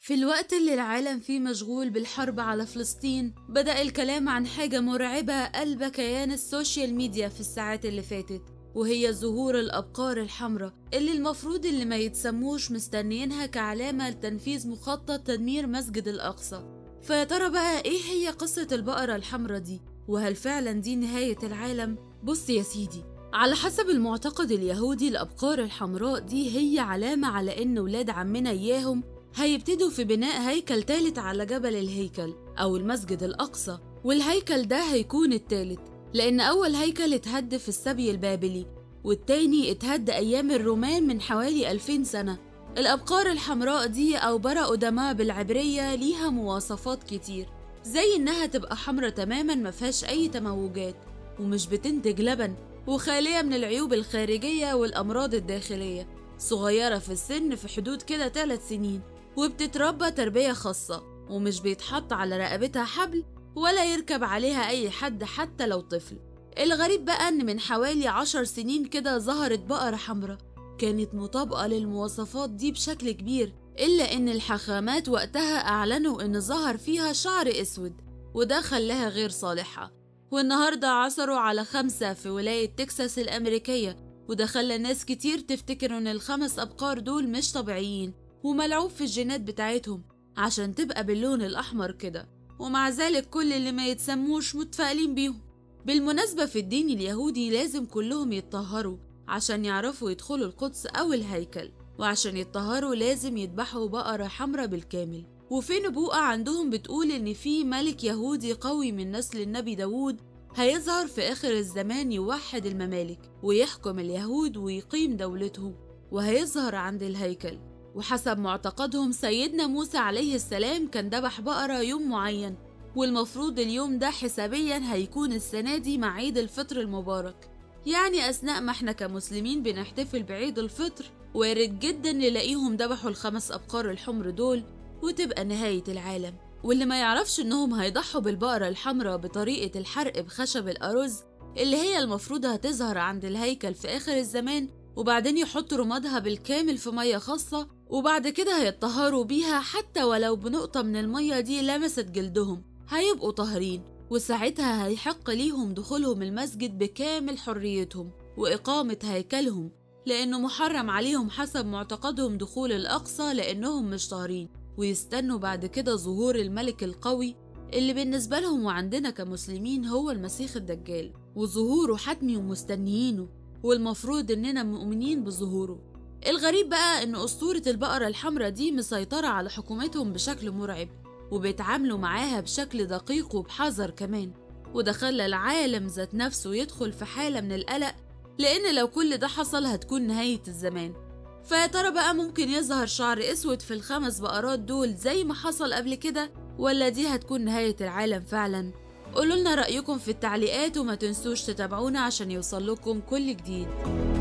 في الوقت اللي العالم فيه مشغول بالحرب على فلسطين بدأ الكلام عن حاجة مرعبة قلب كيان السوشيال ميديا في الساعات اللي فاتت وهي ظهور الأبقار الحمراء اللي المفروض اللي ما يتسموش مستنيينها كعلامة لتنفيذ مخطط تدمير مسجد الأقصى فيا ترى بقى إيه هي قصة البقرة الحمراء دي وهل فعلا دي نهاية العالم؟ بص يا سيدي على حسب المعتقد اليهودي الأبقار الحمراء دي هي علامة على إن ولاد عمنا إياهم هيبتدوا في بناء هيكل تالت على جبل الهيكل أو المسجد الأقصى والهيكل ده هيكون التالت لأن أول هيكل اتهد في السبي البابلي والتاني اتهد أيام الرومان من حوالي 2000 سنة الأبقار الحمراء دي أو برق دماء بالعبرية ليها مواصفات كتير زي إنها تبقى حمرة تماما مفيهاش أي تموجات ومش بتنتج لبن وخالية من العيوب الخارجية والأمراض الداخلية صغيرة في السن في حدود كده 3 سنين وبتتربى تربية خاصة ومش بيتحط على رقبتها حبل ولا يركب عليها أي حد حتى لو طفل الغريب بقى إن من حوالي عشر سنين كده ظهرت بقرة حمراء كانت مطابقة للمواصفات دي بشكل كبير إلا إن الحاخامات وقتها أعلنوا إن ظهر فيها شعر أسود وده خلاها غير صالحة والنهاردة عثروا على خمسة في ولاية تكساس الأمريكية وده خلى ناس كتير تفتكر إن الخمس أبقار دول مش طبيعيين وملعوب في الجينات بتاعتهم عشان تبقى باللون الأحمر كده ومع ذلك كل اللي ما يتسموش متفائلين بيهم بالمناسبة في الدين اليهودي لازم كلهم يتطهروا عشان يعرفوا يدخلوا القدس أو الهيكل وعشان يتطهروا لازم يذبحوا بقرة حمراء بالكامل وفي نبوءة عندهم بتقول إن في ملك يهودي قوي من نسل النبي داوود هيظهر في آخر الزمان يوحد الممالك ويحكم اليهود ويقيم دولتهم وهيظهر عند الهيكل وحسب معتقدهم سيدنا موسى عليه السلام كان ذبح بقرة يوم معين والمفروض اليوم ده حسابيا هيكون السنة دي مع عيد الفطر المبارك يعني أثناء ما احنا كمسلمين بنحتفل بعيد الفطر وارد جدا نلاقيهم ذبحوا الخمس أبقار الحمر دول وتبقى نهاية العالم واللي ما يعرفش إنهم هيضحوا بالبقرة الحمراء بطريقة الحرق بخشب الأرز اللي هي المفروض هتظهر عند الهيكل في آخر الزمان وبعدين يحطوا رمادها بالكامل في مية خاصة وبعد كده هيتطهروا بيها حتى ولو بنقطة من المية دي لمست جلدهم هيبقوا طاهرين وساعتها هيحق ليهم دخولهم المسجد بكامل حريتهم وإقامة هيكلهم لأنه محرم عليهم حسب معتقدهم دخول الأقصى لأنهم مش طاهرين ويستنوا بعد كده ظهور الملك القوي اللي بالنسبة لهم وعندنا كمسلمين هو المسيح الدجال وظهوره حتمي ومستنيينه والمفروض إننا مؤمنين بظهوره الغريب بقى إن أسطورة البقرة الحمراء دي مسيطرة على حكومتهم بشكل مرعب وبيتعاملوا معاها بشكل دقيق وبحذر كمان وده خلى العالم ذات نفسه يدخل في حالة من القلق لأن لو كل ده حصل هتكون نهاية الزمان فيا ترى بقى ممكن يظهر شعر أسود في الخمس بقرات دول زي ما حصل قبل كده ولا دي هتكون نهاية العالم فعلا قولوا لنا رأيكم في التعليقات وما تنسوش تتابعونا عشان يوصل لكم كل جديد